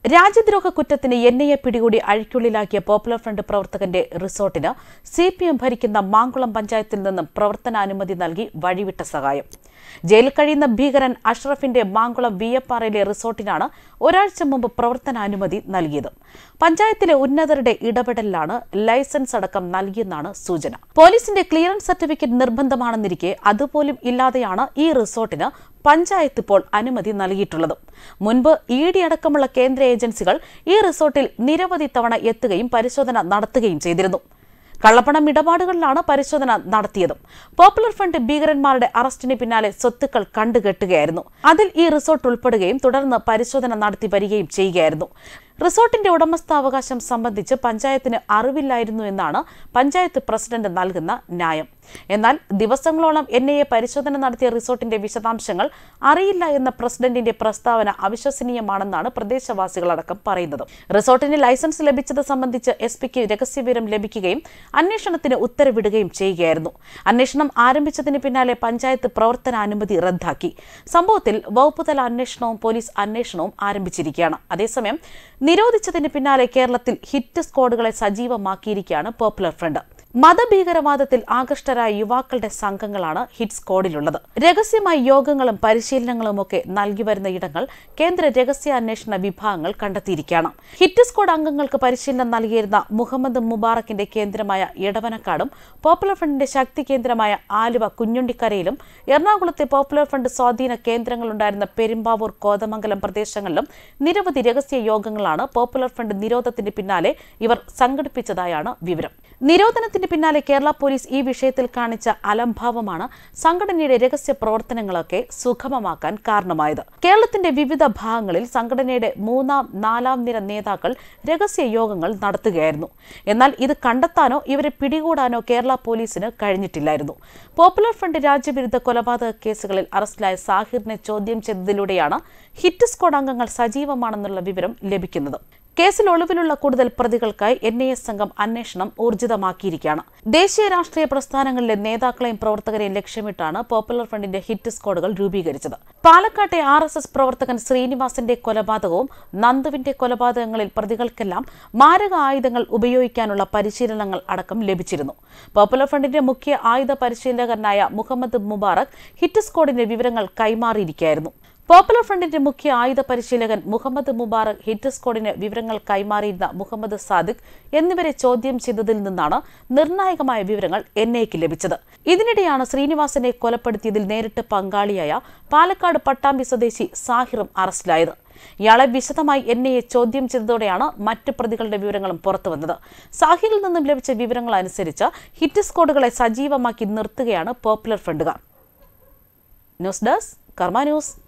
രാജ്യദ്രോഹ കുറ്റത്തിന് N I A പിടികൂടി അഴിക്കുള്ളിലാക്കിയ പോപ്പുലർ ഫ്രണ്ട് പ്രവർത്തകന്റെ റിസോർട്ടിന് സി പി എം ഭരിക്കുന്ന മാങ്കുളം പഞ്ചായത്തിൽ നിന്നും പ്രവർത്തനാനുമതി നൽകി വഴിവിട്ട സഹായം ജയിലിൽ കഴിയുന്ന ഭീകരൻ അഷ്റഫിന്റെ മാങ്കുളം വിയപ്പാറയിലെ റിസോർട്ടിനാണ് ഒരാഴ്ച മുമ്പ് പ്രവർത്തനാനുമതി നൽകിയത് പഞ്ചായത്തിലെ ഉന്നതരുടെ ഇടപെടലിലാണ് ലൈസൻസ് അടക്കം നൽകിയെന്നാണ് സൂചന പോലീസിന്റെ ക്ലിയറൻസ് സർട്ടിഫിക്കറ്റ് നിർബന്ധമാണെന്നിരിക്കെ അതുപോലും ഇല്ലാതെയാണ് ഈ റിസോർട്ടിന് പഞ്ചായത്ത് ഇപ്പോൾ അനുമതി നൽകിയിട്ടുള്ളത് മുൻപ് ഇ ഡി അടക്കമുള്ള കേന്ദ്ര ഏജൻസികൾ ഈ റിസോർട്ടിൽ നിരവധി തവണ എത്തുകയും പരിശോധന നടത്തുകയും ചെയ്തിരുന്നു കള്ളപ്പണം ഇടപാടുകളിലാണ് പരിശോധന നടത്തിയതും പോപ്പുലർ ഫ്രണ്ട് ഭീകരന്മാരുടെ അറസ്റ്റിന് പിന്നാലെ സ്വത്തുക്കൾ കണ്ടുകെട്ടുകയായിരുന്നു അതിൽ ഈ റിസോർട്ട് ഉൾപ്പെടുകയും തുടർന്ന് പരിശോധന നടത്തി വരികയും ചെയ്യുകയായിരുന്നു റിസോർട്ടിന്റെ ഉടമസ്ഥാവകാശം സംബന്ധിച്ച് പഞ്ചായത്തിന് അറിവില്ലായിരുന്നു എന്നാണ് പഞ്ചായത്ത് പ്രസിഡന്റ് നൽകുന്ന ന്യായം എന്നാൽ ദിവസങ്ങളോളം എൻ ഐ എ പരിശോധന നടത്തിയ റിസോർട്ടിന്റെ വിശദാംശങ്ങൾ അറിയില്ല എന്ന പ്രസിഡന്റിന്റെ പ്രസ്താവന അവിശ്വസനീയമാണെന്നാണ് പ്രദേശവാസികളടക്കം പറയുന്നത് റിസോർട്ടിന് ലൈസൻസ് ലഭിച്ചത് സംബന്ധിച്ച് എസ് പിക്ക് രഹസ്യവിവരം ലഭിക്കുകയും അന്വേഷണത്തിന് ഉത്തരവിടുകയും ചെയ്യുകയായിരുന്നു അന്വേഷണം ആരംഭിച്ചതിന് പിന്നാലെ പഞ്ചായത്ത് പ്രവർത്തനാനുമതി റദ്ദാക്കി സംഭവത്തിൽ വകുപ്പുതല അന്വേഷണവും പോലീസ് അന്വേഷണവും ആരംഭിച്ചിരിക്കുകയാണ് അതേസമയം നിരോധിച്ചതിന് പിന്നാലെ കേരളത്തിൽ ഹിറ്റ് സ്ക്വാഡുകളെ സജീവമാക്കിയിരിക്കുകയാണ് പോപ്പുലർ ഫ്രണ്ട് മതഭീകരവാദത്തിൽ ആകൃഷ്ടരായ യുവാക്കളുടെ സംഘങ്ങളാണ് ഹിറ്റ് സ്ക്വാഡിലുള്ളത് രഹസ്യമായി യോഗങ്ങളും പരിശീലനങ്ങളും ഒക്കെ നൽകി വരുന്ന ഇടങ്ങൾ കേന്ദ്ര രഹസ്യാന്വേഷണ വിഭാഗങ്ങൾ കണ്ടെത്തിയിരിക്കുകയാണ് ഹിറ്റ് സ്ക്വാഡ് അംഗങ്ങൾക്ക് പരിശീലനം നൽകിയിരുന്ന മുഹമ്മദ് മുബാറക്കിന്റെ കേന്ദ്രമായ ഇടവനക്കാടും പോപ്പുലർ ഫ്രണ്ടിന്റെ ശക്തി കേന്ദ്രമായ ആലുവ കുഞ്ഞുണ്ടിക്കരയിലും എറണാകുളത്തെ പോപ്പുലർ ഫ്രണ്ട് സ്വാധീന കേന്ദ്രങ്ങളുണ്ടായിരുന്ന പെരുമ്പാവൂർ കോതമംഗലം പ്രദേശങ്ങളിലും നിരവധി രഹസ്യ യോഗങ്ങളാണ് പോപ്പുലർ ഫ്രണ്ട് നിരോധനത്തിന് പിന്നാലെ ഇവർ സംഘടിപ്പിച്ചതായാണ് വിവരം നിരോധനത്തിന് പിന്നാലെ കേരള പോലീസ് ഈ വിഷയത്തിൽ കാണിച്ച അലംഭാവമാണ് സംഘടനയുടെ രഹസ്യ പ്രവർത്തനങ്ങളൊക്കെ സുഗമമാക്കാൻ കാരണമായത് കേരളത്തിന്റെ വിവിധ ഭാഗങ്ങളിൽ സംഘടനയുടെ മൂന്നാം നാലാം നിര നേതാക്കൾ രഹസ്യ യോഗങ്ങൾ നടത്തുകയായിരുന്നു എന്നാൽ ഇത് കണ്ടെത്താനോ ഇവരെ പിടികൂടാനോ കേരള പോലീസിന് കഴിഞ്ഞിട്ടില്ലായിരുന്നു പോപ്പുലർ ഫ്രണ്ട് രാജ്യവിരുദ്ധ കൊലപാതക കേസുകളിൽ അറസ്റ്റിലായ സാഹിറിനെ ചോദ്യം ചെയ്തതിലൂടെയാണ് ഹിറ്റ് സ്ക്വാഡ് അംഗങ്ങൾ സജീവമാണെന്നുള്ള വിവരം ലഭിക്കുന്നത് കേസിൽ ഒളിവിലുള്ള കൂടുതൽ പ്രതികൾക്കായി എൻ ഐ എസ് സംഘം അന്വേഷണം ഊർജിതമാക്കിയിരിക്കുകയാണ് ദേശീയ രാഷ്ട്രീയ പ്രസ്ഥാനങ്ങളിലെ നേതാക്കളെയും പ്രവർത്തകരെയും ലക്ഷ്യമിട്ടാണ് പോപ്പുലർ ഫ്രണ്ടിന്റെ ഹിറ്റ് സ്ക്വാഡുകൾ രൂപീകരിച്ചത് പാലക്കാട്ടെ ആർ എസ് എസ് പ്രവർത്തകൻ ശ്രീനിവാസന്റെ കൊലപാതകവും നന്ദുവിന്റെ കൊലപാതകങ്ങളിൽ പ്രതികൾക്കെല്ലാം മാരക ആയുധങ്ങൾ ഉപയോഗിക്കാനുള്ള പരിശീലനങ്ങൾ അടക്കം ലഭിച്ചിരുന്നു പോപ്പുലർ ഫ്രണ്ടിന്റെ മുഖ്യ ആയുധ പരിശീലകനായ മുഹമ്മദ് മുബാറക് ഹിറ്റ് സ്ക്വാഡിന്റെ വിവരങ്ങൾ കൈമാറിയിരിക്കുകയായിരുന്നു പോപ്പുലർ ഫ്രണ്ടിന്റെ മുഖ്യ ആയുധ പരിശീലകൻ മുഹമ്മദ് മുബാറക് ഹിറ്റ് സ്ക്വാഡിന് വിവരങ്ങൾ കൈമാറിയിരുന്ന മുഹമ്മദ് സാദിഖ് എന്നിവരെ ചോദ്യം ചെയ്തതിൽ നിന്നാണ് നിർണായകമായ വിവരങ്ങൾ എൻ ഐക്ക് ലഭിച്ചത് ഇതിനിടെയാണ് ശ്രീനിവാസനെ കൊലപ്പെടുത്തിയതിൽ നേരിട്ട് പങ്കാളിയായ പാലക്കാട് പട്ടാമ്പി സ്വദേശി സാഹിറും അറസ്റ്റിലായത് ഇയാളെ വിശദമായി എൻ ഐ എ ചോദ്യം ചെയ്തതോടെയാണ് മറ്റു പ്രതികളുടെ വിവരങ്ങളും പുറത്തുവന്നത് സാഹിറിൽ നിന്നും ലഭിച്ച വിവരങ്ങൾ അനുസരിച്ച് ഹിറ്റ് സ്ക്വാഡുകളെ സജീവമാക്കി നിർത്തുകയാണ് പോപ്പുലർ ഫ്രണ്ടുകാർ ന്യൂസ് ഡെസ്ക് കർമ്മ ന്യൂസ്